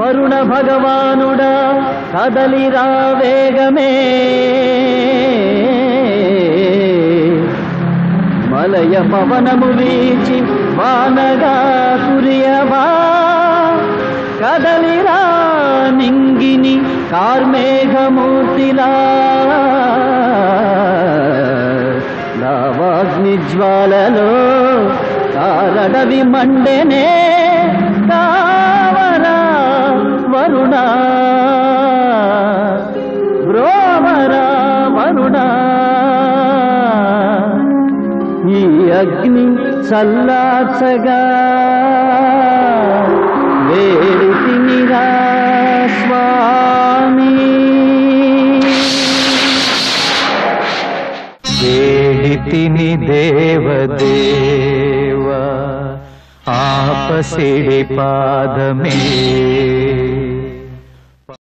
వరుణ భగవానుడా కదలిరా వేగమే మలయ పవనము వీచి వానగా కురియవా కదలిరా నింగిని కార్మేఘమూర్తిలా దావాగ్ని జ్వాలలో కారడవి మండెనే కావరా వరుణ బ్రోవరా వరుణ ఈ అగ్ని చల్లాచగా వేడితినిరా స్వామి వేడితిని దేవదేవ ఆపసిడి పాదమే